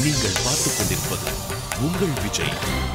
நீங்கள் பார்த்துக் கொண்டிருப்பது உங்கள் விஜய்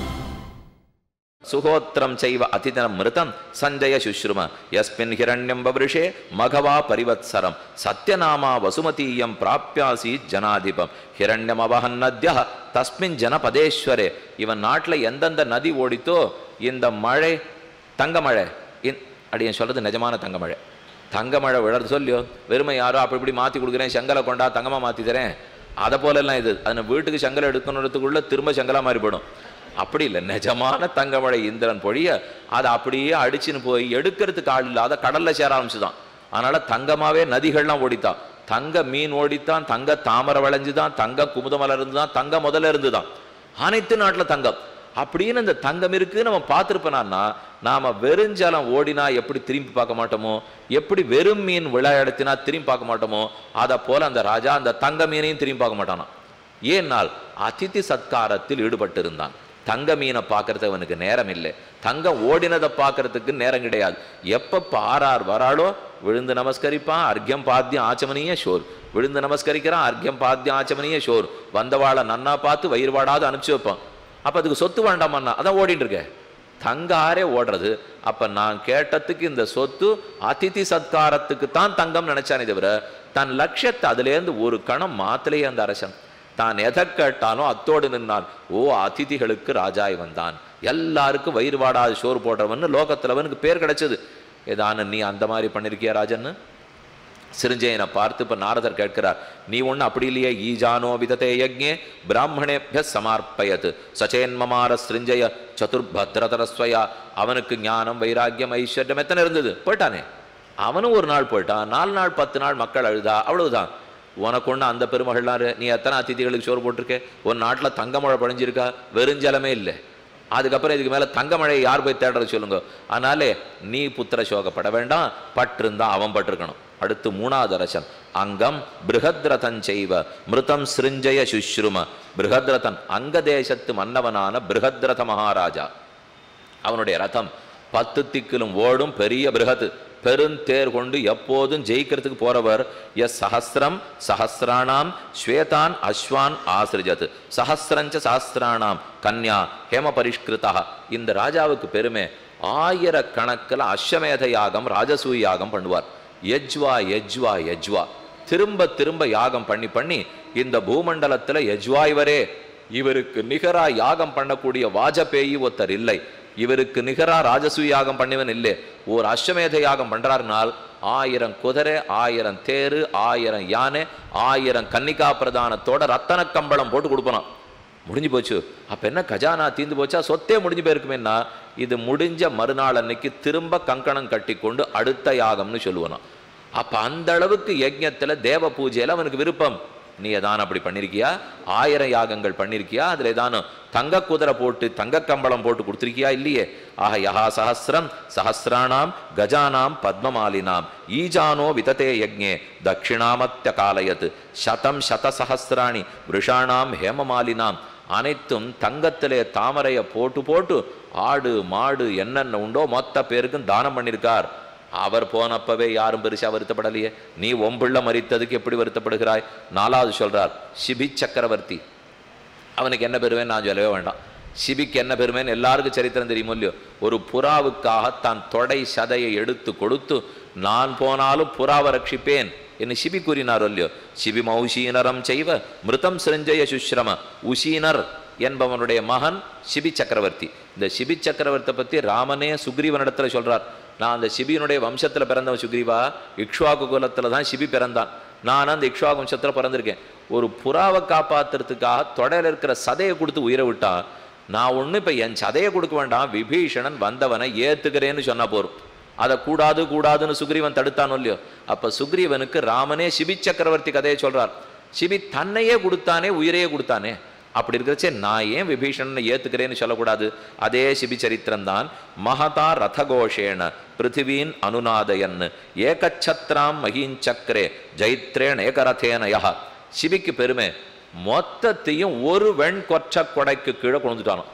சுகோத்திரம் செய்வ அதிதனம் மிருதம் சஞ்சய சுஷ்ரும யஸ்மின் ஹிரண்யம் பவருஷே மகவா பரிவத்சரம் சத்யநாமா வசுமதீயம் பிராப்யாசி ஜனாதிபம் ஹிரண்யம் அவஹன் நத்யா தஸ்மின் ஜனபதேஸ்வரே இவன் நாட்டுல எந்தெந்த நதி ஓடித்தோ இந்த மழை தங்கமழை இந்- அடியேன் சொல்றது நிஜமான தங்கமழை தங்கமழை விழறது சொல்லியோ வெறுமை யாரோ அப்படி இப்படி மாத்தி கொடுக்குறேன் செங்கலை கொண்டா தங்கமா மாத்தி தரேன் அதை போல எல்லாம் இது அது வீட்டுக்கு செங்கலை எடுக்கணுன்றதுக்குள்ள திரும்ப செங்கலா மாறி போயிடும் அப்படி இல்லை நிஜமான தங்கமழை இந்திரன் பொழிய அதை அப்படியே அடிச்சுன்னு போய் எடுக்கிறதுக்கு ஆள் இல்லாத கடல்ல சேர ஆரம்பிச்சுதான் அதனால தங்கமாவே நதிகள்லாம் ஓடித்தான் தங்க மீன் ஓடித்தான் தங்க தாமரை விளைஞ்சுதான் தங்க குமுதமலர் இருந்துதான் தங்க முதல்ல இருந்துதான் அனைத்து நாட்டுல தங்கம் அப்படின்னு இந்த தங்கம் இருக்கு நம்ம பார்த்துருப்போம்னா நாம வெறுஞ்சலம் ஓடினா எப்படி திரும்பி பார்க்க மாட்டோமோ எப்படி வெறும் மீன் விளையாடுத்தினா திரும்பி பார்க்க மாட்டோமோ அதை போல அந்த ராஜா அந்த தங்க மீனையும் திரும்பி பார்க்க மாட்டானா ஏனால் அதிதி சத்காரத்தில் ஈடுபட்டு இருந்தான் தங்க மீனை பார்க்கறது அவனுக்கு நேரம் இல்லை தங்கம் ஓடினதை பார்க்கறதுக்கு நேரம் கிடையாது எப்பப்ப ஆறார் வராளோ விழுந்து நமஸ்கரிப்பான் அர்க்கியம் பாத்தியம் ஆச்சமனிய ஷோர் விழுந்து நமஸ்கரிக்கிறான் அர்க்கியம் பாத்தியம் ஆச்சமனிய ஷோர் வந்தவாளை நன்னா பார்த்து வயிறு வாடாத அனுப்பிச்சு வைப்பான் அப்ப அதுக்கு சொத்து வேண்டாமண்ணா அதான் ஓடிட்டு இருக்கேன் தங்காரே ஓடுறது அப்ப நான் கேட்டதுக்கு இந்த சொத்து அதிதி சத்காரத்துக்கு தான் தங்கம் நினைச்சானே தவிர தன் லட்சியத்தை அதுலேருந்து ஒரு கணம் மாத்தலையே அந்த அரசன் தான் எதை கேட்டாலும் அத்தோடு நின்னான் ஓ அதிதிகளுக்கு ராஜாய் வந்தான் எல்லாருக்கும் வயிறு வாடாத சோறு போடுறவன்னு லோகத்துல அவனுக்கு பேர் கிடைச்சது ஏதானு நீ அந்த மாதிரி பண்ணிருக்கியா ராஜன்னு சிருஞ்சயனை பார்த்து இப்ப நாரதர் கேட்கிறார் நீ ஒண்ணு அப்படி இல்லையே ஈஜானோ விததே யஜ்ஞே பிராமணேபிய சமார்ப்பயத் சச்சேன்மமார சிருஞ்சய சதுர்பத்ரதரஸ்வயா அவனுக்கு ஞானம் வைராக்கியம் ஐஸ்வர்யம் எத்தனை இருந்தது போயிட்டானே அவனும் ஒரு நாள் போயிட்டான் நாலு நாள் பத்து நாள் மக்கள் அழுதா அவ்வளவுதான் உனக்கு ஒண்ணு அந்த பெருமகள்லாம் இரு. நீ எத்தனை அதிதிகளுக்கு சோறு போட்டிருக்க ஒரு நாட்டுல தங்கமழை பொழிஞ்சிருக்கா வெறுஞ்சலமே இல்லை அதுக்கப்புறம் இதுக்கு மேல தங்கமழை யார் போய் தேடுறது சொல்லுங்க அதனாலே நீ புத்திர சோகப்பட வேண்டாம் பட்டிருந்தா அவன் பட்டிருக்கணும் அடுத்து மூணாவது அரசன் அங்கம் பிருகத்ரதன் செய்வ மிருதம் சிருஞ்சய சுஷ்ரும பிருகத்ரதன் அங்க தேசத்து மன்னவனான பிருகத்ரத மகாராஜா அவனுடைய ரதம் பத்து திக்கிலும் ஓடும் பெரிய பிருகத் பெருந்தேர் கொண்டு எப்போதும் ஜெயிக்கிறதுக்கு போறவர் எஸ் சஹஸ்ரம் சஹஸ்ராணாம் ஸ்வேதான் அஸ்வான் ஆசிரிஜத் சஹஸ்ரஞ்ச சஹஸ்ராணாம் கன்யா ஹேம பரிஷ்கிருதா இந்த ராஜாவுக்கு பெருமை ஆயிரக்கணக்கில் அஸ்வமேத யாகம் ராஜசூய யாகம் பண்ணுவார் யஜ்வா யஜ்வா யஜ்வா திரும்ப திரும்ப யாகம் பண்ணி பண்ணி இந்த பூமண்டலத்துல யஜ்வா இவரே இவருக்கு நிகரா யாகம் பண்ணக்கூடிய வாஜபேயி ஒருத்தர் இல்லை இவருக்கு நிகரா ராஜசூய யாகம் பண்ணிவன் இல்லை ஒரு அஸ்வமேத யாகம் பண்றாருனால் ஆயிரம் குதிரை ஆயிரம் தேரு ஆயிரம் யானை ஆயிரம் கன்னிகா பிரதானத்தோட ரத்தன கம்பளம் போட்டு கொடுப்பனாம் முடிஞ்சு போச்சு அப்ப என்ன கஜானா தீந்து போச்சா சொத்தே முடிஞ்சு போயிருக்குமேன்னா இது முடிஞ்ச மறுநாள் அன்னைக்கு திரும்ப கங்கணம் கட்டி கொண்டு அடுத்த யாகம்னு சொல்லுவனாம் அப்ப அந்த அளவுக்கு யஜ்ஞத்துல தேவ பூஜையில அவனுக்கு விருப்பம் நீ ஏதான அப்படி பண்ணிருக்கியா ஆயிரம் யாகங்கள் பண்ணிருக்கியா அதுல ஏதானும் தங்க குதிரை போட்டு தங்க கம்பளம் போட்டு கொடுத்திருக்கியா இல்லையே ஆக யஹா சஹஸ்ரம் சஹஸ்ராணாம் கஜானாம் பத்மமாலினாம் ஈஜானோ விததே யஜ்ஞே தட்சிணாமத்திய காலயத் சதம் சத சஹஸ்ராணி விஷாணாம் ஹேமமாலினாம் அனைத்தும் தங்கத்திலே தாமரையை போட்டு போட்டு ஆடு மாடு என்னென்ன உண்டோ மொத்த பேருக்கும் தானம் பண்ணியிருக்கார் அவர் போனப்பவே யாரும் பெருசா வருத்தப்படலையே நீ ஒம்பிள்ள மறித்ததுக்கு எப்படி வருத்தப்படுகிறாய் நாலாவது சொல்றார் சிபி சக்கரவர்த்தி அவனுக்கு என்ன பெருமைன்னு நான் சொல்லவே வேண்டாம் சிபிக்கு என்ன பெருமைன்னு எல்லாருக்கும் சரித்திரம் தெரியுமோ இல்லையோ ஒரு புறாவுக்காக தான் தொடை சதையை எடுத்து கொடுத்து நான் போனாலும் புறாவை ரட்சிப்பேன் என்று சிபி கூறினாரோ இல்லையோ சிபி மௌசீனரம் செய்வ மிருதம் சிரஞ்சய சுஷ்ரம உசீனர் என்பவனுடைய மகன் சிபி சக்கரவர்த்தி இந்த சிபி சக்கரவர்த்தியை பத்தி ராமனே சுக்ரீவனிடத்துல சொல்றார் நான் அந்த சிபியினுடைய வம்சத்துல பிறந்தவன் சுக்ரீவா இக்ஷ்வாகு குலத்துல தான் சிபி பிறந்தான் நான் அந்த இக்ஷ்வாகு வம்சத்துல பிறந்திருக்கேன் ஒரு புறாவை காப்பாத்துறதுக்காக தொடையில இருக்கிற சதையை கொடுத்து உயிரை விட்டா நான் ஒண்ணு இப்ப என் சதையை கொடுக்க வேண்டாம் விபீஷணன் வந்தவனை ஏத்துக்கிறேன்னு சொன்னா போரும் அதை கூடாது கூடாதுன்னு சுக்ரீவன் தடுத்தானோ இல்லையோ அப்ப சுக்ரீவனுக்கு ராமனே சிபி சக்கரவர்த்தி கதையை சொல்றார் சிபி தன்னையே கொடுத்தானே உயிரையே கொடுத்தானே அப்படி இருக்கிறச்சே நான் ஏன் விபீஷணனை ஏத்துக்கிறேன்னு சொல்லக்கூடாது அதே சிபி சரித்திரம் தான் மகதா ரதகோஷேண பிருத்திவீன் அனுநாதயன் ஏகச்சத்ராம் மகீஞ்சக்கரே ஜைத்ரேன் ஏகரதேன யஹ சிபிக்கு பெருமை மொத்தத்தையும் ஒரு வெண் கொற்ற கொடைக்கு கீழே கொண்டுட்டானோ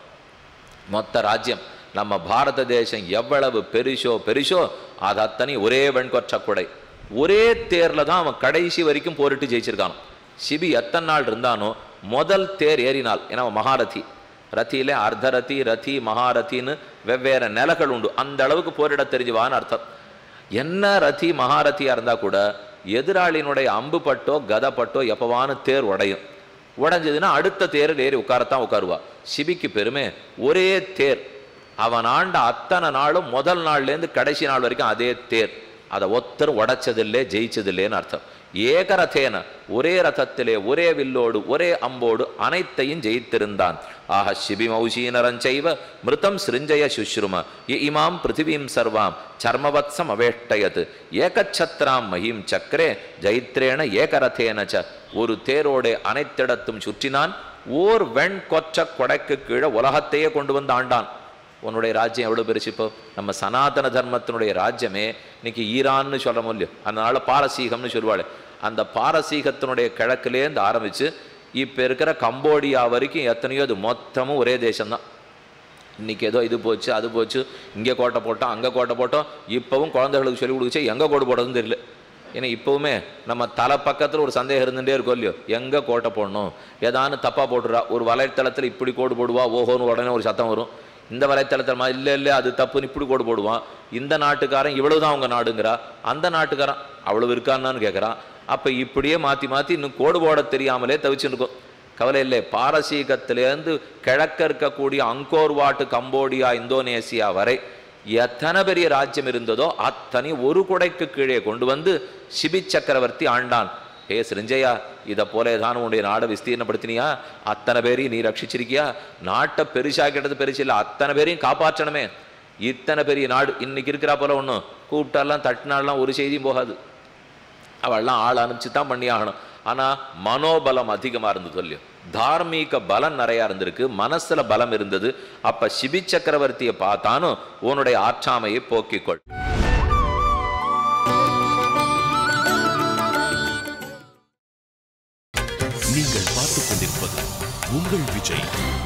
மொத்த ராஜ்யம் நம்ம பாரத தேசம் எவ்வளவு பெருசோ பெருசோ அது அத்தனை ஒரே வெண்கொற்ற குடை ஒரே தேர்ல தான் அவன் கடைசி வரைக்கும் போரிட்டு ஜெயிச்சிருக்கானோ சிபி எத்தனை நாள் இருந்தானோ முதல் தேர் ஏறினாள் ஏன்னா அவன் மகாரதி ரத்தியிலே அர்த்தரதி ரதி மகாரதின்னு வெவ்வேறு நிலைகள் உண்டு அந்த அளவுக்கு போரிட தெரிஞ்சுவான்னு அர்த்தம் என்ன ரதி மகாரதியா இருந்தா கூட எதிராளியினுடைய அம்பு பட்டோ கதை பட்டோ எப்பவான்னு தேர் உடையும் உடைஞ்சதுன்னா அடுத்த தேரில் ஏறி உட்காரத்தான் உட்காருவா சிபிக்கு பெருமை ஒரே தேர் அவன் ஆண்ட அத்தனை நாளும் முதல் நாள்லேருந்து கடைசி நாள் வரைக்கும் அதே தேர் அதை ஒத்தரும் உடைச்சதில்லே ஜெயிச்சதில்லேன்னு அர்த்தம் ஏகரதேன ஒரே ரதத்திலே ஒரே வில்லோடு ஒரே அம்போடு அனைத்தையும் ஜெயித்திருந்தான் ஆஹ சிபிமௌசீனரஞ்சைவ மிருதம் சிருஞ்சய சுஷ்ரும இ இமாம் பிருத்திவீம் சர்வாம் சர்மவத்சம் அவேஷ்டயத் ஏகச்சத்ராம் மஹீம் சக்கரே ஜைத்ரேண ஏகரதேன ச ஒரு தேரோடே அனைத்திடத்தும் சுற்றினான் ஓர் வெண் கொற்ற கொடைக்கு கீழே உலகத்தையே கொண்டு வந்து ஆண்டான் உன்னுடைய ராஜ்யம் எவ்வளோ பெருசு இப்போ நம்ம சனாதன தர்மத்தினுடைய ராஜ்யமே இன்னைக்கு ஈரான்னு சொல்கிறோம் இல்லையோ அதனால பாரசீகம்னு சொல்லுவாள் அந்த பாரசீகத்தினுடைய கிழக்குலேருந்து ஆரம்பித்து இப்போ இருக்கிற கம்போடியா வரைக்கும் எத்தனையோ அது மொத்தமும் ஒரே தேசம்தான் இன்னைக்கு ஏதோ இது போச்சு அது போச்சு இங்கே கோட்டை போட்டோம் அங்கே கோட்டை போட்டோம் இப்போவும் குழந்தைகளுக்கு சொல்லி கொடுக்குச்சு எங்கே கோடு போடுறதுன்னு தெரியல ஏன்னா இப்போவுமே நம்ம தலை பக்கத்தில் ஒரு சந்தேகம் இருந்துகிட்டே இருக்கோம் இல்லையோ எங்கே கோட்டை போடணும் ஏதானு தப்பாக போட்டுறா ஒரு வலைத்தளத்தில் இப்படி கோடு போடுவா ஓஹோன்னு உடனே ஒரு சத்தம் வரும் இந்த வலைத்தளத்தில் மா- இல்லை இல்லை அது தப்புன்னு இப்படி கோடு போடுவான் இந்த நாட்டுக்காரன் இவ்வளவு தான் அவங்க நாடுங்கிறா அந்த நாட்டுக்காரன் அவ்வளவு இருக்கான்னு கேட்குறான் அப்போ இப்படியே மாற்றி மாற்றி இன்னும் கோடு போட தெரியாமலே தவிச்சுன்னு இருக்கோம் கவலை இல்லை பாரசீகத்திலேருந்து கிழக்க இருக்கக்கூடிய அங்கோர் வாட்டு கம்போடியா இந்தோனேசியா வரை எத்தனை பெரிய ராஜ்யம் இருந்ததோ அத்தனை ஒரு குடைக்கு கீழே கொண்டு வந்து சிபி சக்கரவர்த்தி ஆண்டான் ஹே சிரிஞ்சயா இதை போல ஏதானும் உன்னுடைய நாடை விஸ்தீர்ணப்படுத்தினியா அத்தனை பேரையும் நீ ரட்சிச்சிருக்கியா நாட்டை பெருசாக்கிட்டது பெருசு இல்லை அத்தனை பேரையும் காப்பாற்றணுமே இத்தனை பெரிய நாடு இன்னைக்கு இருக்கிறா போல ஒன்றும் கூப்பிட்டாலாம் தட்டினாலாம் ஒரு செய்தியும் போகாது அவள்லாம் ஆள் அனுப்பிச்சு தான் பண்ணி ஆகணும் ஆனால் மனோபலம் அதிகமாக இருந்தது இல்லையோ தார்மீக பலம் நிறையா இருந்திருக்கு மனசுல பலம் இருந்தது அப்ப சிபி சக்கரவர்த்தியை பார்த்தானும் உன்னுடைய ஆற்றாமையை போக்கிக்கொள் நீங்கள் பார்த்துக் கொண்டிருப்பது உங்கள் விஜய்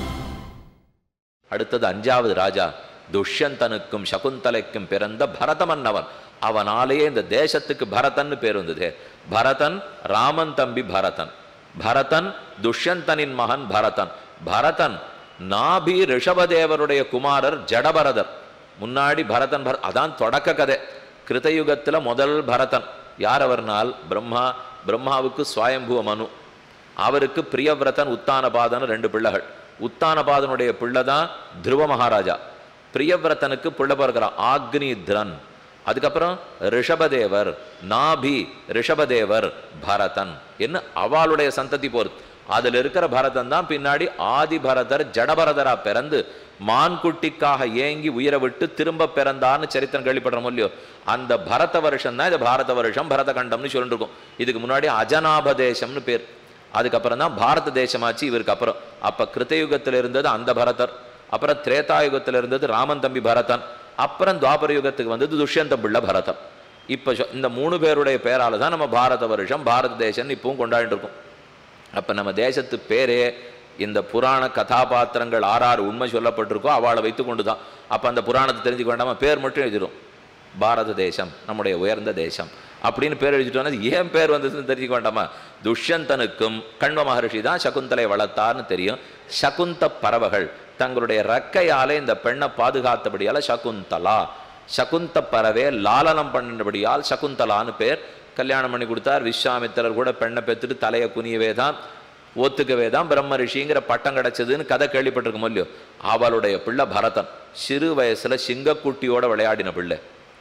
அடுத்தது அஞ்சாவது ராஜா துஷ்யந்தனுக்கும் சகுந்தலைக்கும் பிறந்த பரதமன்னவன் அவனாலேயே இந்த தேசத்துக்கு பரதன்னு பேர் வந்தது பரதன் ராமன் தம்பி பரதன் பரதன் துஷ்யந்தனின் மகன் பரதன் பரதன் நாபி ரிஷபதேவருடைய குமாரர் ஜடபரதர் முன்னாடி பரதன் பர அதான் தொடக்க கதை கிருதயுகத்துல முதல் பரதன் யார் அவர்னால் பிரம்மா பிரம்மாவுக்கு சுவயம்புவ மனு அவருக்கு பிரியவிரதன் உத்தானபாதன் ரெண்டு பிள்ளைகள் உத்தானபாதனுடைய பிள்ளை தான் துருவ மகாராஜா பிரியவிரதனுக்கு பிள்ளை பிறக்கிறான் ஆக்னித்ரன் அதுக்கப்புறம் ரிஷபதேவர் நாபி ரிஷபதேவர் பரதன் என்ன அவளுடைய சந்ததி போறது அதுல இருக்கிற பரதன் தான் பின்னாடி ஆதி பரதர் ஜடபரதரா பிறந்து மான்குட்டிக்காக ஏங்கி உயிரை விட்டு திரும்ப பிறந்தான்னு சரித்திரம் கேள்விப்படுறோம் இல்லையோ அந்த பரத வருஷம் தான் இது பாரத வருஷம் பரத கண்டம்னு சொல்லிட்டு இருக்கோம் இதுக்கு முன்னாடி அஜனாப தேசம்னு பேர் அதுக்கப்புறம் தான் பாரத தேசமாச்சு இவருக்கு அப்புறம் அப்ப கிருத்தயுகத்தில் இருந்தது அந்த பரதர் அப்புறம் திரேதாயுகத்தில் இருந்தது ராமன் தம்பி பரதன் அப்புறம் துவாபர யுகத்துக்கு வந்தது துஷ்யந்த பிள்ளை பரதன் இப்போ சொ- இந்த மூணு பேருடைய பேரால தான் நம்ம பாரத வருஷம் பாரத தேசம்னு இப்பவும் கொண்டாடிட்டு இருக்கோம் அப்போ நம்ம தேசத்து பேரே இந்த புராண கதாபாத்திரங்கள் ஆறாறு உண்மை சொல்லப்பட்டிருக்கோ அவளை வைத்து கொண்டு தான் அப்போ அந்த புராணத்தை தெரிஞ்சுக்க வேண்டாமா பேர் மட்டும் எழுதிடும் பாரத தேசம் நம்முடைய உயர்ந்த தேசம் அப்படின்னு பேர் எழுதிட்டோன்னா அது ஏன் பேர் வந்ததுன்னு தெரிஞ்சுக்க வேண்டாமா துஷ்யந்தனுக்கும் கண்வ மகர்ஷி தான் சகுந்தலை வளர்த்தார்னு தெரியும் சகுந்த பறவைகள் தங்களுடைய ரெக்கையாலே இந்த பெண்ணை பாதுகாத்தபடியால சகுந்தலா சகுந்த பறவை லாலனம் பண்ணினபடியால் சகுந்தலான்னு பேர் கல்யாணம் பண்ணி கொடுத்தார் விஸ்வாமித்திரர் கூட பெண்ணை பெற்றுட்டு தலையை குனியவே தான் ஒத்துக்கவே தான் பிரம்ம ரிஷிங்கிற பட்டம் கிடைச்சதுன்னு கதை கேள்விப்பட்டிருக்கோம் இல்லையோ அவளுடைய பிள்ளை பரதன் சிறு வயசுல சிங்கக்குட்டியோட விளையாடின பிள்ளை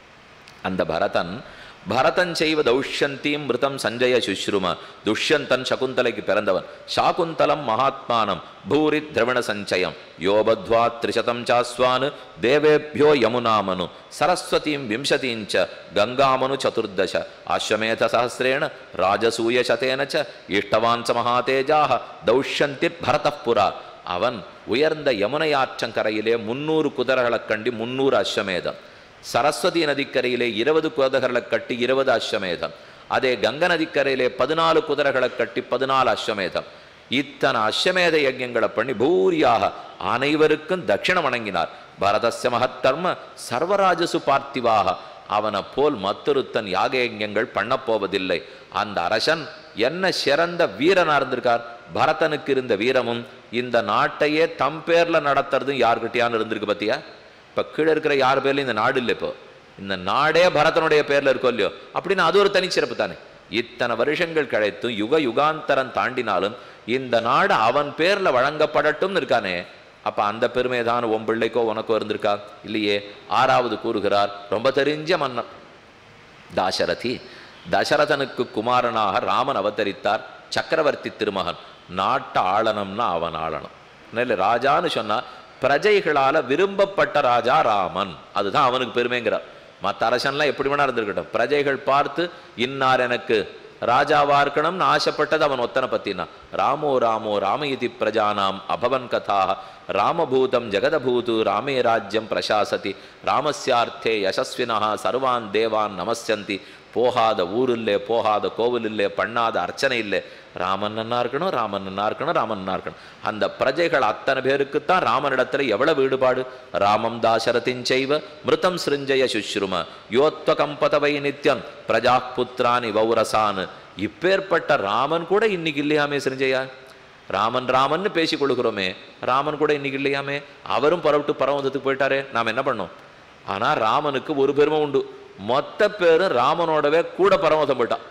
அந்த பரதன் பரதன் செய்வ தௌஷ்யந்தீம் மிருதம் சஞ்சய சுஷ்ரும துஷ்யந்தன் சகுந்தலைக்கு பிறந்தவன் சாகுந்தலம் மகாத்மானம் பூரி திரவிண சஞ்சயம் யோபத்வா திரிசதம் சாஸ்வானு தேவேபியோ யமுனாமனு சரஸ்வதீம் விம்சதீஞ்ச கங்காமனு சதுர்தச அஸ்வமேத சஹசிரேண ராஜசூய சதேன ச இஷ்டவான் ச மகாதேஜாக தௌஷ்யந்தி பரதப்புரா அவன் உயர்ந்த யமுனை ஆற்றங்கரையிலே முன்னூறு குதிரைகளைக் கண்டி முன்னூறு அஸ்வமேதம் சரஸ்வதி நதிக்கரையிலே இருபது குதிரைகளை கட்டி இருபது அஸ்வமேதம் அதே கங்க நதிக்கரையிலே பதினாலு குதிரைகளை கட்டி பதினாலு அஸ்வமேதம் இத்தனை அஸ்வமேத யஜ்யங்களை பண்ணி பூரியாக அனைவருக்கும் தட்சிணம் வணங்கினார் பரதஸ்ய மகத்தர்ம சர்வராஜசு பார்த்திவாக அவனை போல் மற்றொருத்தன் யாக யஜ்யங்கள் பண்ணப் போவதில்லை அந்த அரசன் என்ன சிறந்த வீரனா இருந்திருக்கார் பரதனுக்கு இருந்த வீரமும் இந்த நாட்டையே தம் பேர்ல நடத்துறதும் யார்கிட்டயான்னு இருந்திருக்கு பத்தியா இப்ப கீழே இருக்கிற யார் பேர்லயும் இந்த நாடு இல்லை இப்போ இந்த நாடே பரதனுடைய பேர்ல இருக்கோ இல்லையோ அப்படின்னு அது ஒரு தனிச்சிறப்பு தானே இத்தனை வருஷங்கள் கழித்தும் யுக யுகாந்தரம் தாண்டினாலும் இந்த நாடு அவன் பேர்ல வழங்கப்படட்டும்னு இருக்கானே அப்ப அந்த பெருமை தான் உன் பிள்ளைக்கோ உனக்கோ இருந்திருக்கா இல்லையே ஆறாவது கூறுகிறார் ரொம்ப தெரிஞ்ச மன்னன் தாசரதி தசரதனுக்கு குமாரனாக ராமன் அவதரித்தார் சக்கரவர்த்தி திருமகன் நாட்டை ஆளணும்னா அவன் ஆளணும் இல்லை ராஜான்னு சொன்னா பிரஜைகளால விரும்பப்பட்ட ராஜா ராமன் அதுதான் அவனுக்கு பெருமைங்கிறார் மற்ற அரசன்லாம் எப்படி வேணா இருந்திருக்கட்டும் பிரஜைகள் பார்த்து இன்னார் எனக்கு ராஜாவா இருக்கணும்னு ஆசைப்பட்டது அவன் ஒத்தனை பத்தினா ராமோ ராமோ ராமயிதி பிரஜானாம் அபவன் கதா ராமபூதம் ஜெகதபூது ராமே ராஜ்யம் பிரசாசதி ராமஸ்யார்த்தே யசஸ்வினா சர்வான் தேவான் நமஸ்யந்தி போகாத ஊர் இல்லை போகாத கோவில் இல்லை பண்ணாத அர்ச்சனை இல்லை ராமன் நன்னா இருக்கணும் ராமன் நன்னா இருக்கணும் ராமன் நன்னா இருக்கணும் அந்த பிரஜைகள் அத்தனை பேருக்குத்தான் ராமனிடத்துல எவ்வளவு ஈடுபாடு ராமம் தாசரதின் செய்வ மிருதம் சிருஞ்சய சுஷ்ரும யோத்வகம் பதவை நித்யம் பிரஜா புத்திரானி வௌரசான் இப்பேற்பட்ட ராமன் கூட இன்னைக்கு இல்லையாமே சிருஞ்சயா ராமன் ராமன்னு பேசி கொள்கிறோமே ராமன் கூட இன்னைக்கு இல்லையாமே அவரும் புறப்பட்டு பரமதத்துக்கு போயிட்டாரே நாம் என்ன பண்ணோம் ஆனா ராமனுக்கு ஒரு பெருமை உண்டு மொத்த பேரும் ராமனோடவே கூட பரமதம் போயிட்டான்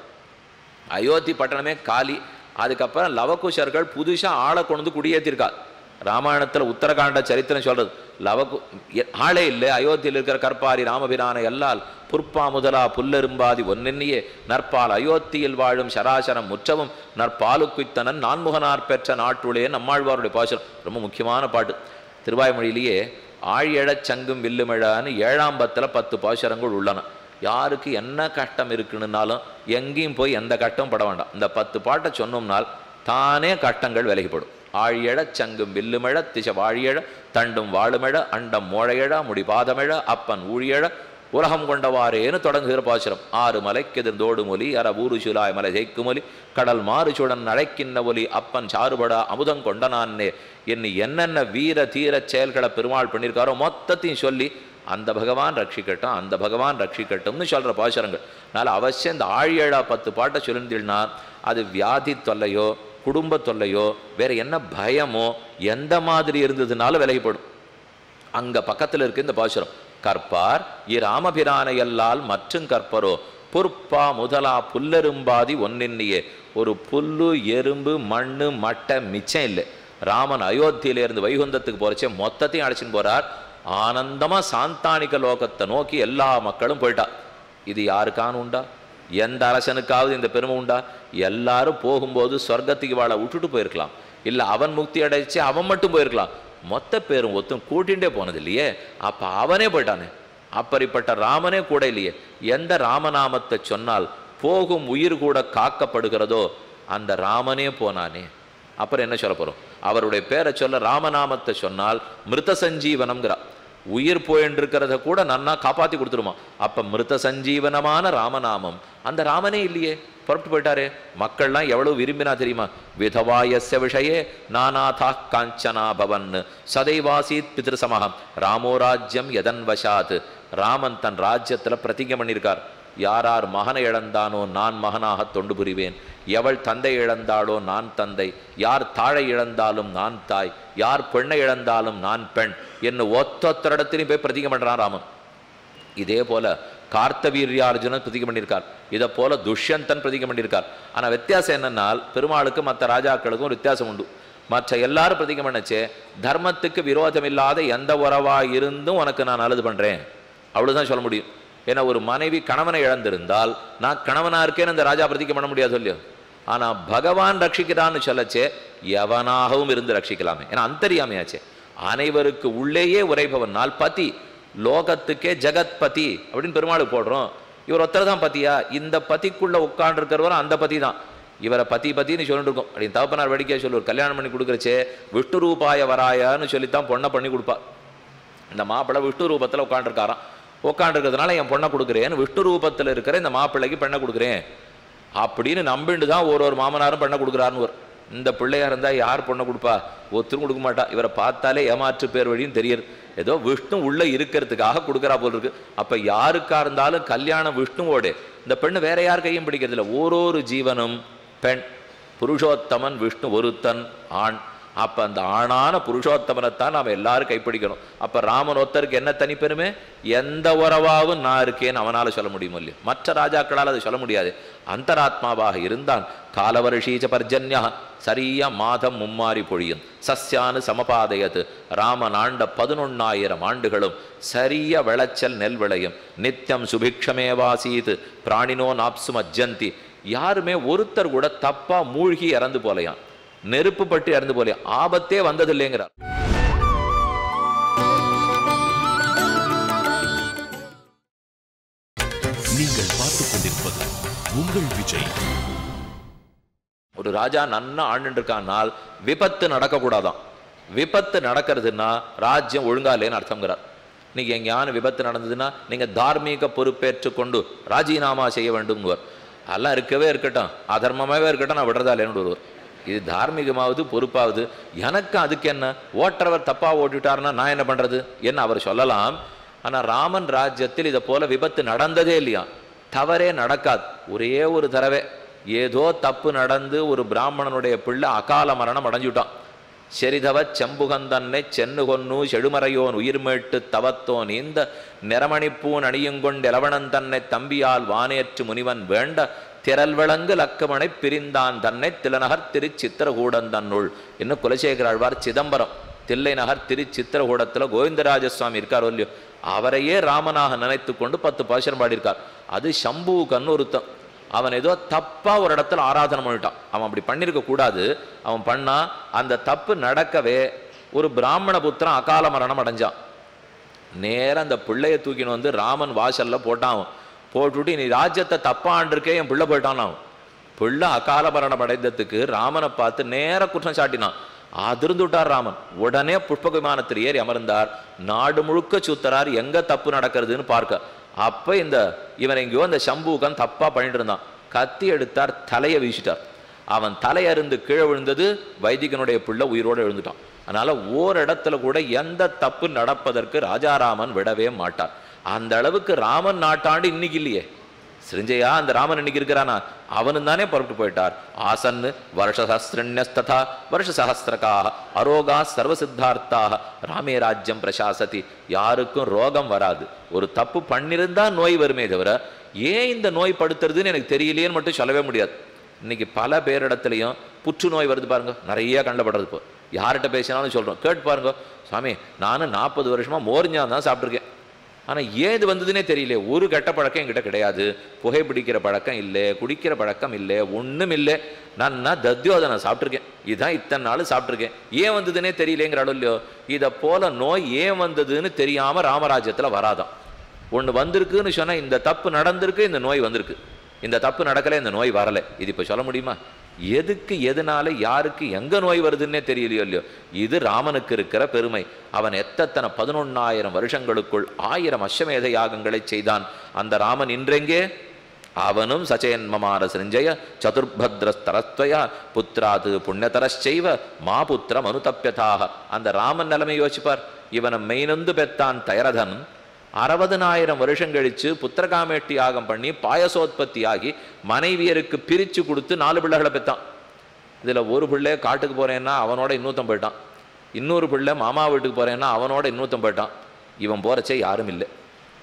அயோத்தி பட்டணமே காலி அதுக்கப்புறம் லவகுஷர்கள் புதுசா ஆளை கொண்டு வந்து குடியேற்றிருக்கா ராமாயணத்துல உத்தரகாண்ட சரித்திரம் சொல்றது லவகு எ- ஆளே இல்லை அயோத்தியில் இருக்கிற கற்பாரி ராமபிரான எல்லால் புற்பா முதலா புல்லெரும்பாதி ஒன்னெண்ணியே நற்பால் அயோத்தியில் வாழும் சராசரம் முற்றவும் நற்பாலுக்குய்த்தனன் நான்முகனார் பெற்ற நாட்டுளே நம்மாழ்வாருடைய பாசுரம் ரொம்ப முக்கியமான பாட்டு திருவாய்மொழியிலேயே ஆழியழச் சங்கும் வில்லுமிழான்னு ஏழாம் பத்துல பத்து பாசுரங்கள் உள்ளன யாருக்கு என்ன கஷ்டம் இருக்குன்னுனாலும் எங்கேயும் போய் எந்த கஷ்டம் பட வேண்டாம் இந்த பத்து பாட்டை சொன்னோம்னால் தானே கஷ்டங்கள் விலகிப்படும் ஆழியழச் சங்கும் வில்லுமிழ திச வாழியழ தண்டும் வாழுமிழ அண்டம் மோழையழ முடிபாதமிழ அப்பன் ஊழியழ உலகம் கொண்டவாறேன்னு தொடங்குகிற பாசுரம் ஆறு மலைக்கெதிர்ந்தோடு மொழி அற ஊரு சுலாய் மலை ஜெய்க்குமொழி கடல் மாறு சுடன் அழைக்கின்ற ஒலி அப்பன் சாறுபடா அமுதம் கொண்டனான்னே என்னை என்னென்ன வீர தீர செயல்களை பெருமாள் பண்ணியிருக்காரோ மொத்தத்தையும் சொல்லி அந்த பகவான் ரட்சிக்கட்டும் அந்த பகவான் ரட்சிக்கட்டும்னு சொல்ற பாசுரங்கள் அதனால அவசியம் இந்த ஆழியழா பத்து பாட்டை சொல்லிருந்தீங்கன்னா அது வியாதி தொல்லையோ குடும்ப தொல்லையோ வேற என்ன பயமோ எந்த மாதிரி இருந்ததுனாலும் விலகிப்படும் அங்க பக்கத்துல இருக்கு இந்த பாசுரம் கற்பார் இராமபிரானையல்லால் மற்றும் கற்பரோ பொற்பா முதலா புல்லெரும்பாதி ஒன்னின்னியே ஒரு புல்லு எறும்பு மண்ணு மட்டை மிச்சம் இல்லை ராமன் அயோத்தியில இருந்து வைகுந்தத்துக்கு போறச்சே மொத்தத்தையும் அழைச்சின்னு போறார் ஆனந்தமா சாந்தானிக லோகத்தை நோக்கி எல்லா மக்களும் போயிட்டா இது யாருக்கான உண்டா எந்த அரசனுக்காவது இந்த பெருமை உண்டா எல்லாரும் போகும்போது சொர்க்கத்துக்கு வாழ விட்டுட்டு போயிருக்கலாம் இல்ல அவன் முக்தி அடைச்சு அவன் மட்டும் போயிருக்கலாம் மொத்த பேரும் ஒத்தும் கூட்டிகிட்டே போனது இல்லையே அப்ப அவனே போயிட்டானே அப்படிப்பட்ட ராமனே கூட இல்லையே எந்த ராமநாமத்தை சொன்னால் போகும் உயிர் கூட காக்கப்படுகிறதோ அந்த ராமனே போனானே அப்புறம் என்ன சொல்ல போறோம் அவருடைய பேரை சொல்ல ராமநாமத்தை சொன்னால் மிருத சஞ்சீவனம்ங்கிறா உயிர் போயின்னு இருக்கிறத கூட நன்னா காப்பாத்தி கொடுத்துருமா அப்ப மிருத சஞ்சீவனமான ராமநாமம் அந்த ராமனே இல்லையே புறப்பட்டு போயிட்டாரே மக்கள்லாம் எவ்வளவு விரும்பினா தெரியுமா விதவாயஸ்ய விஷயே நானாதா காஞ்சனா பவன் சதைவாசீத் பிதிருசமகம் ராமோ ராஜ்யம் எதன் வசாத் ராமன் தன் ராஜ்யத்துல பிரதிஜை பண்ணியிருக்கார் யாரார் மகனை இழந்தானோ நான் மகனாக தொண்டு புரிவேன் எவள் தந்தை இழந்தாளோ நான் தந்தை யார் தாழை இழந்தாலும் நான் தாய் யார் பெண்ணை இழந்தாலும் நான் பெண் என்ன ஒத்தொத்தரிடத்திலையும் போய் பிரதிஜை பண்றான் ராமன் இதே போல கார்த்தவீரியார்ஜுனன் பிரதிகை பண்ணியிருக்கார் இதை போல துஷ்யந்தன் பிரதிகை பண்ணியிருக்கார் ஆனா வித்தியாசம் என்னன்னால் பெருமாளுக்கும் மற்ற ராஜாக்களுக்கும் ஒரு வித்தியாசம் உண்டு மற்ற எல்லாரும் பிரதிகை பண்ணச்சே தர்மத்துக்கு விரோதம் இல்லாத எந்த உறவா இருந்தும் உனக்கு நான் நல்லது பண்றேன் அவ்வளவுதான் சொல்ல முடியும் ஏன்னா ஒரு மனைவி கணவனை இழந்திருந்தால் நான் கணவனா இருக்கேன்னு இந்த ராஜா பிரதிகை பண்ண முடியாது இல்லையோ ஆனா பகவான் ரட்சிக்கிறான்னு சொல்லச்சே எவனாகவும் இருந்து ரட்சிக்கலாமே ஏன்னா அந்தரியாமையாச்சே அனைவருக்கு உள்ளேயே உரைபவன் நாள் பதி லோகத்துக்கே ஜெகத்பதி அப்படின்னு பெருமாளுக்கு போடுறோம் இவர் ஒருத்தர் தான் பத்தியா இந்த பதிக்குள்ள உட்காண்டிருக்கிறவர் அந்த பதி தான் இவரை பதி பத்தின்னு சொல்லிட்டு இருக்கோம் அப்படின்னு தகப்பனார் வேடிக்கையா சொல்லுவார் கல்யாணம் பண்ணி கொடுக்குறச்சே விஷ்ணு ரூபாய வராயான்னு சொல்லித்தான் பொண்ணை பண்ணி கொடுப்பா இந்த மாப்பிள்ளை விஷ்ணு ரூபத்தில் உட்காண்டிருக்காராம் உட்காண்டிருக்கிறதுனால என் பொண்ணை கொடுக்குறேன்னு விஷ்ணு ரூபத்தில் இருக்கிற இந்த மாப்பிள்ளைக்கு பெண்ணை கொடுக்குறேன் அப்படின்னு நம்பிண்டு தான் ஒரு ஒரு மாமனாரும் பெண்ணை கொடுக்குறாருன்னு வரும் இந்த பிள்ளையா இருந்தா யார் பொண்ணை கொடுப்பா ஒருத்தரும் கொடுக்க மாட்டா இவரை பார்த்தாலே ஏமாற்று பேர் வழியும் தெரியுது ஏதோ விஷ்ணு உள்ள இருக்கிறதுக்காக கொடுக்குறா போல் இருக்கு அப்ப யாருக்கா இருந்தாலும் கல்யாணம் விஷ்ணுவோடு இந்த பெண்ணு வேற யார் கையும் பிடிக்கிறது இல்லை ஓரொரு ஜீவனும் பெண் புருஷோத்தமன் விஷ்ணு ஒருத்தன் ஆண் அப்ப அந்த ஆணான புருஷோத்தமனைத்தான் நாம எல்லாரும் கைப்பிடிக்கணும் அப்ப ராமன் ஒருத்தருக்கு என்ன தனிப்பெருமை எந்த உறவாவும் நான் இருக்கேன்னு அவனால சொல்ல முடியும் இல்லையா மற்ற ராஜாக்களால் அதை சொல்ல முடியாது அந்தராத்மாவாக இருந்தான் காலவருஷீச்ச பர்ஜன்யா சரியா மாதம் மும்மாறி பொழியும் சஸ்யானு சமபாதையது ராமன் ஆண்ட பதினொன்னாயிரம் ஆண்டுகளும் சரிய விளைச்சல் நெல் விளையும் நித்தியம் சுபிக்ஷமேவாசீத் பிராணினோ நாப்சு மஜ்ஜந்தி யாருமே ஒருத்தர் கூட தப்பா மூழ்கி இறந்து போலையாம் நெருப்பு பட்டு இறந்து போலையா ஆபத்தே வந்ததில்லைங்கிறார் நீங்கள் பார்த்துக் கொண்டிருப்பது உங்கள் விஜய் ஒரு ராஜா நன்னா ஆண்டுட்டு இருக்கானால் விபத்து நடக்கக்கூடாதாம் விபத்து நடக்கிறதுன்னா ராஜ்யம் ஒழுங்கா இல்லைன்னு அர்த்தங்கிறார் இன்னைக்கு எங்கேயான விபத்து நடந்ததுன்னா நீங்க தார்மீக பொறுப்பேற்று கொண்டு ராஜினாமா செய்ய வேண்டும்னுவர் அதெல்லாம் இருக்கவே இருக்கட்டும் அதர்மமாவே இருக்கட்டும் நான் விடுறதா இல்லைன்னு ஒருவர் இது தார்மீகமாவது பொறுப்பாவது எனக்கு அதுக்கு என்ன ஓட்டுறவர் தப்பா ஓட்டிட்டாருன்னா நான் என்ன பண்றது என்ன அவர் சொல்லலாம் ஆனா ராமன் ராஜ்யத்தில் இதை போல விபத்து நடந்ததே இல்லையா தவறே நடக்காது ஒரே ஒரு தடவை ஏதோ தப்பு நடந்து ஒரு பிராமணனுடைய பிள்ளை அகால மரணம் அடைஞ்சுட்டான் செரிதவ செம்புகந்தன்னை சென்னு கொன்னு செழுமறையோன் உயிர்மேட்டு தவத்தோன் இந்த நிறமணிப்பூன் அணியுங்கொண்டு எலவணன் தன்னை தம்பியால் வானேற்று முனிவன் வேண்ட திரள் விளங்கு லக்கமனை பிரிந்தான் தன்னை திலநகர் திரு சித்திரகூடன் தன்னுள் இன்னும் குலசேகர ஆழ்வார் சிதம்பரம் தில்லை நகர் திரு சித்திரகூடத்துல கோவிந்தராஜ சுவாமி இருக்கார் இல்லையோ அவரையே ராமனாக நினைத்து கொண்டு பத்து பாசனம் பாடியிருக்கார் அது சம்புவுக்கன்னு ஒருத்தன் அவன் ஏதோ தப்பா ஒரு இடத்துல ஆராதனை பண்ணிட்டான் அவன் அப்படி பண்ணியிருக்க கூடாது அவன் பண்ணா அந்த தப்பு நடக்கவே ஒரு பிராமண புத்திரன் அகால மரணம் அடைஞ்சான் நேரா அந்த பிள்ளைய தூக்கின்னு வந்து ராமன் வாசல்ல போட்டான் அவன். போட்டுவிட்டு நீ ராஜ்யத்தை தப்பா ஆண்டிருக்கே என் பிள்ளை போயிட்டான் அவன் பிள்ளை அகால மரணம் அடைந்ததுக்கு ராமனை பார்த்து நேர குற்றம் சாட்டினான் அதிர்ந்து விட்டார் ராமன் உடனே புஷ்ப விமானத்தில் ஏறி அமர்ந்தார் நாடு முழுக்க சுத்தரார் எங்க தப்பு நடக்கிறதுன்னு பார்க்க அப்ப இந்த இவன் எங்கேயோ இந்த சம்பூகன் தப்பா பண்ணிட்டு இருந்தான் கத்தி எடுத்தார் தலையை வீசிட்டார் அவன் தலையருந்து கீழே விழுந்தது வைதிகனுடைய பிள்ளை உயிரோடு எழுந்துட்டான் அதனால ஓரிடத்துல கூட எந்த தப்பு நடப்பதற்கு ராஜாராமன் விடவே மாட்டார் அந்த அளவுக்கு ராமன் நாட்டாண்டு இன்னைக்கு இல்லையே சிருஞ்சையா அந்த ராமன் இன்னைக்கு இருக்கிறானா அவனும் தானே புறப்பட்டு போயிட்டார் ஆசன் வருஷசஹஸ்ரண்யஸ்ததா வருஷசஹஸ்திரகாக அரோகா சர்வசித்தார்த்தாக ராமே ராஜ்யம் பிரசாசதி யாருக்கும் ரோகம் வராது ஒரு தப்பு பண்ணிருந்தா நோய் வருமே தவிர ஏன் இந்த நோய் படுத்துறதுன்னு எனக்கு தெரியலையேன்னு மட்டும் சொல்லவே முடியாது இன்னைக்கு பல பேரிடத்துலையும் புற்றுநோய் வருது பாருங்க நிறைய கண்டப்படுறது இப்போ யார்கிட்ட பேசினாலும் சொல்றோம் கேட்டு பாருங்க சுவாமி நானும் நாற்பது வருஷமா மோர்ஞ்சா தான் சாப்பிட்ருக்கேன் ஆனா ஏன் இது வந்ததுன்னே தெரியல ஒரு கெட்ட பழக்கம் என்கிட்ட கிடையாது புகைப்பிடிக்கிற பழக்கம் இல்லை குடிக்கிற பழக்கம் இல்லை ஒண்ணும் இல்லை நான் தத்யோதனை சாப்பிட்ருக்கேன் இதுதான் இத்தனை நாள் சாப்பிட்ருக்கேன் ஏன் வந்ததுன்னே தெரியலேங்கிறாலும் இல்லையோ இதை போல நோய் ஏன் வந்ததுன்னு தெரியாம ராமராஜ்யத்துல வராதாம் ஒண்ணு வந்திருக்குன்னு சொன்னா இந்த தப்பு நடந்திருக்கு இந்த நோய் வந்திருக்கு இந்த தப்பு நடக்கல இந்த நோய் வரல இது இப்ப சொல்ல முடியுமா எதுக்கு எதனால யாருக்கு எங்க நோய் வருதுன்னே தெரியலையோ இல்லையோ இது ராமனுக்கு இருக்கிற பெருமை அவன் எத்தனை பதினொன்னாயிரம் வருஷங்களுக்குள் ஆயிரம் அஸ்வமேத யாகங்களை செய்தான் அந்த ராமன் இன்றெங்கே அவனும் சச்சயன்மமார சிருஞ்சய சதுர்பத்ரஸ்தரஸ்துவயா புத்திராது புண்ணியதரச்சைவ மா புத்திரம் அனுதப்பியதாக அந்த ராமன் நிலைமை யோசிப்பார் இவனை மெய்நொந்து பெத்தான் தயரதன் அறுபதனாயிரம் வருஷம் கழிச்சு புத்திரகாமேட்டி யாகம் பண்ணி பாயசோத்பத்தி ஆகி மனைவியருக்கு பிரிச்சு கொடுத்து நாலு பிள்ளைகளை பெத்தான் இதுல ஒரு பிள்ளை காட்டுக்கு போறேன்னா அவனோட இன்னொருத்தன் போயிட்டான் இன்னொரு பிள்ளை மாமா வீட்டுக்கு போறேன்னா அவனோட இன்னொருத்தன் போயிட்டான் இவன் போறச்சே யாரும் இல்லை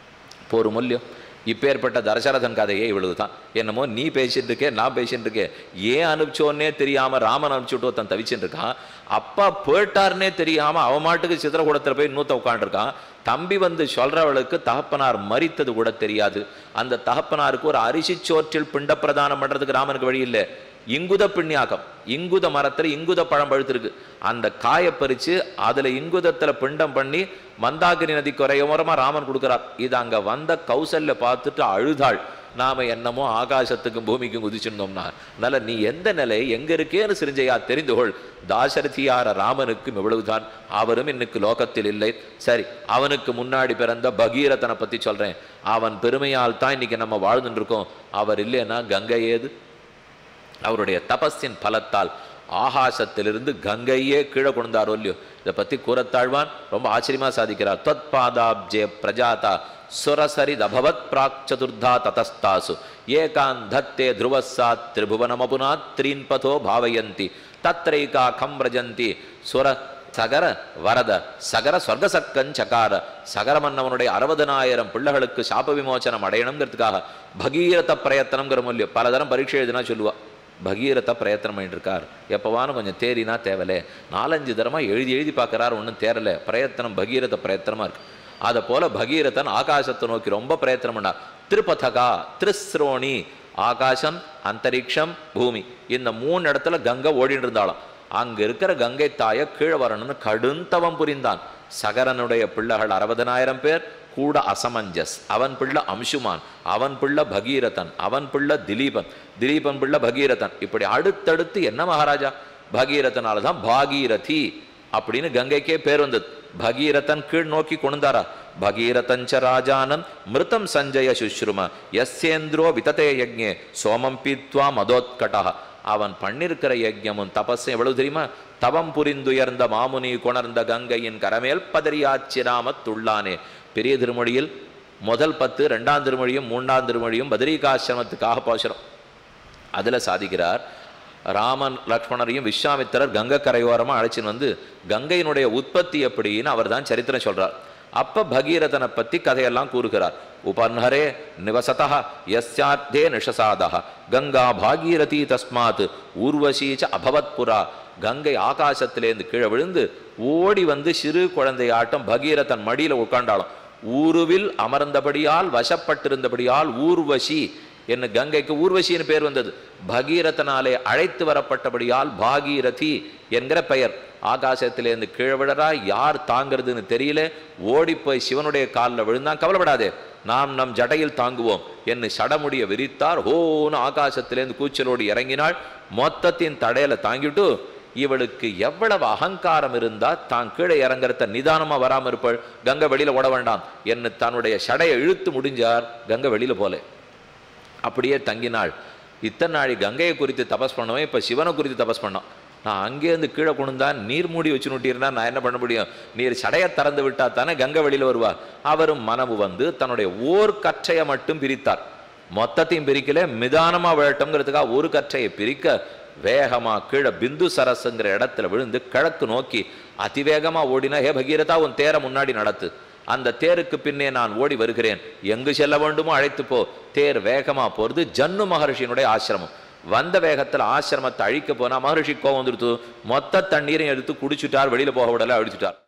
போர் மூல்யம் இப்பேற்பட்ட தசரதன் கதையே இவ்வளவு தான் என்னமோ நீ பேசிட்டு இருக்கே நான் பேசிட்டு இருக்கேன் ஏன் அனுப்பிச்சோன்னே தெரியாம ராமன் அனுப்பிச்சுட்டு ஒருத்தன் தவிச்சுட்டு இருக்கான் அப்பா போயிட்டாருன்னே தெரியாம அவன் மாட்டுக்கு சித்திரக்கூடத்துல போய் இன்னொருத்த உட்காந்துருக்கான் தம்பி வந்து சொல்றவளுக்கு தகப்பனார் மரித்தது கூட தெரியாது அந்த தகப்பனாருக்கு ஒரு அரிசி சோற்றில் பிண்ட பிரதானம் பண்றதுக்கு ராமனுக்கு வழி இல்லை இங்குத பிண்ணியாக்கம் இங்குத மரத்துல இங்குத பழம் பழுத்திருக்கு அந்த காயை பறிச்சு அதுல இங்குதத்துல பிண்டம் பண்ணி மந்தாகிரி நதி குறையோரமா ராமன் கொடுக்கிறார் இது அங்க வந்த கௌசல்ய பார்த்துட்டு அழுதாள் நாம என்னமோ ஆகாசத்துக்கும் பூமிக்கும் குதிச்சிருந்தோம்னா அதனால நீ எந்த நிலை எங்க இருக்கேன்னு சிரிஞ்சையா தெரிந்து கொள் தாசரதியார ராமனுக்கும் இவ்வளவுதான் அவரும் இன்னைக்கு லோகத்தில் இல்லை சரி அவனுக்கு முன்னாடி பிறந்த பகீரதனை பத்தி சொல்றேன் அவன் பெருமையால் தான் இன்னைக்கு நம்ம வாழ்ந்துட்டு இருக்கோம் அவர் இல்லைன்னா கங்கை ஏது அவருடைய தபஸின் பலத்தால் ஆகாசத்திலிருந்து கங்கையே கீழே கொண்டாரோ இல்லையோ இதை பத்தி கூறத்தாழ்வான் ரொம்ப ஆச்சரியமா சாதிக்கிறார் தொத்பாதாப்ஜே பிரஜாதா சுரசரித் அபவத் பிராக் சதுர்தா ததஸ்தாசு ஏகான் தத்தே த்ருவசாத் திரிபுவனமபுனாத் த்ரீன்பதோ பாவயந்தி தத்ரைகா கம்ரஜந்தி சுர சகர வரத சகர சொர்க்கசக்கன் சகார சகரமன்னவனுடைய அறுபதனாயிரம் பிள்ளைகளுக்கு சாப விமோசனம் அடையணுங்கிறதுக்காக பகீரத பிரயத்தனம்ங்கிற மூலியம் பலதரம் பரீட்சை எழுதினா சொல்லுவா பகீரத பிரயத்தனம் பண்ணிட்டு இருக்கார் எப்பவானும் கொஞ்சம் தேறினா தேவலே நாலஞ்சு தரமா எழுதி எழுதி பார்க்கறாரு ஒன்றும் தேரல பிரயத்தனம் பகீரத பிரயத்தனமா இருக்கு அதை போல பகீரதன் ஆகாசத்தை நோக்கி ரொம்ப பிரயத்தனம் பண்ணார் திருப்பதகா திரிஸ்ரோணி ஆகாசம் அந்தரிக்ஷம் பூமி இந்த மூணு இடத்துல கங்கை ஓடிட்டு இருந்தாலும் அங்க இருக்கிற கங்கை தாய கீழே வரணும்னு கடுந்தவம் புரிந்தான் சகரனுடைய பிள்ளைகள் அறுபதனாயிரம் பேர் கூட அசமஞ்சஸ் அவன் பிள்ளை அம்சுமான் அவன் பிள்ளை பகீரதன் அவன் பிள்ளை திலீபன் திலீபன் பிள்ளை பகீரதன் இப்படி அடுத்தடுத்து என்ன மகாராஜா பகீரதனால தான் பாகீரதி அப்படின்னு கங்கைக்கே பேர் வந்தது பகீரதன் கீழ் நோக்கி கொண்டாரா பகீரதஞ்ச ராஜானம் மிருதம் சஞ்சய சுஷ்ரும எஸ்யேந்திரோ விததே யஜ்ஞே சோமம் பீத்வா மதோத்கடா அவன் பண்ணிருக்கிற யஜ்ஞமும் தபஸும் எவ்வளவு தெரியுமா தவம் புரிந்துயர்ந்த மாமுனி கொணர்ந்த கங்கையின் கரமேல் பதறியாச்சிராமத் துள்ளானே பெரிய திருமொழியில் முதல் பத்து ரெண்டாம் திருமொழியும் மூன்றாம் திருமொழியும் பதரிகாசிரமத்துக்காக போசுறோம் அதில் சாதிக்கிறார் ராமன் லக்ஷ்மணரையும் விஸ்வாமித்திரர் கங்கை கரையோரமா அழைச்சின்னு வந்து கங்கையினுடைய உற்பத்தி எப்படின்னு அவர் தான் சரித்திரம் சொல்றார் அப்ப பகீரதனை பத்தி கதையெல்லாம் கூறுகிறார் உபன்ஹரே நிவசதா யஸ்யாத்தே நிஷசாதா கங்கா பாகீரதி தஸ்மாத் ஊர்வசீச்ச அபவத் புரா கங்கை ஆகாசத்திலேருந்து கீழே விழுந்து ஓடி வந்து சிறு குழந்தையாட்டம் பகீரதன் மடியில உட்காண்டாலும் ஊருவில் அமர்ந்தபடியால் வசப்பட்டிருந்தபடியால் ஊர்வசி என்ன கங்கைக்கு ஊர்வசின்னு பேர் வந்தது பகீரதனாலே அழைத்து வரப்பட்டபடியால் பாகீரதி என்கிற பெயர் ஆகாசத்திலேருந்து கீழே விழறா யார் தாங்கிறதுன்னு தெரியல ஓடி போய் சிவனுடைய காலில் விழுந்தான் கவலைப்படாதே நாம் நம் ஜடையில் தாங்குவோம் என்று சடமுடிய விரித்தார் ஹோன்னு ஆகாசத்திலேருந்து கூச்சலோடு இறங்கினாள் மொத்தத்தின் தடையில தாங்கிட்டு இவளுக்கு எவ்வளவு அகங்காரம் இருந்தா தான் கீழே இறங்குறத நிதானமா வராம இருப்பாள் கங்கை வெளியில ஓட வேண்டாம் என்று தன்னுடைய சடையை இழுத்து முடிஞ்சார் கங்கை வெளியில போலே அப்படியே தங்கினாள் இத்தனை நாளை கங்கையை குறித்து தபஸ் பண்ணவன் இப்போ சிவனை குறித்து தபஸ் பண்ணோம் நான் அங்கேருந்து கீழே கொண்டுந்தா நீர் மூடி வச்சு நுட்டிருந்தா நான் என்ன பண்ண முடியும் நீர் சடையை திறந்து விட்டா தானே கங்கை வெளியில் வருவா அவரும் மனமு வந்து தன்னுடைய ஓர் கற்றையை மட்டும் பிரித்தார் மொத்தத்தையும் பிரிக்கல மிதானமா விழட்டம்ங்கிறதுக்காக ஒரு கற்றையை பிரிக்க வேகமா கீழே பிந்து சரசுங்கிற இடத்துல விழுந்து கிழக்கு நோக்கி அதிவேகமா ஓடினா ஹே பகீரதா உன் தேரை முன்னாடி நடத்து அந்த தேருக்கு பின்னே நான் ஓடி வருகிறேன் எங்கு செல்ல வேண்டுமோ அழைத்து போ தேர் வேகமா போறது ஜன்னு மகர்ஷியினுடைய ஆசிரமம் வந்த வேகத்துல ஆசிரமத்தை அழிக்க போனா மகர்ஷி கோவம் வந்துடுத்து மொத்த தண்ணீரையும் எடுத்து குடிச்சுட்டார் வெளியில போக விடல அழிச்சுட்டார்